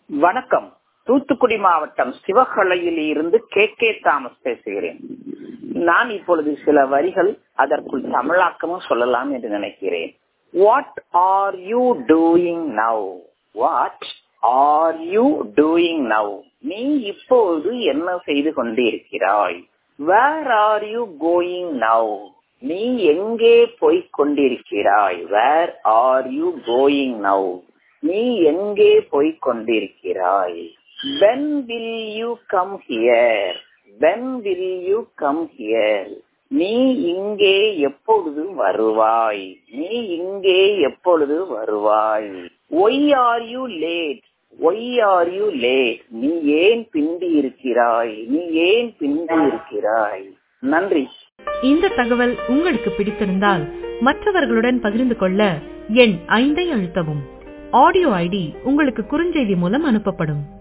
வணக்கம் தூத்துக்குடி மாவட்டம் சிவகலையில் இருந்து கே கே தாமஸ் பேசுகிறேன் நான் இப்பொழுது சில வரிகள் அதற்குள் தமிழாக்கமும் சொல்லலாம் என்று நினைக்கிறேன் what are you doing now what are you doing now நீ இப்போது என்ன செய்து கொண்டிருக்கிறாய் where are you going now நீ எங்கே போய்க் கொண்டிருக்கிறாய் where are you going now நீ எங்கே போய்க் கொண்டிருக்கிறாய் when will you come here when will you come here நீ இங்கே எப்பொழுது வருவாய் நீ இங்கே எப்பொழுது வருவாய் why are you late why are you late நீ ஏன் பிந்தி இருக்கிறாய் நீ ஏன் பிந்தி இருக்கிறாய் நன்றி இந்த தகவல் உங்களுக்கு பிடித்திருந்தால் மற்றவர்களுடன் பகிர்ந்து கொள்ள எண் ஐந்தை அழுத்தவும் ஆடியோ ஐடி உங்களுக்கு குறுஞ்செய்தி மூலம் அனுப்பப்படும்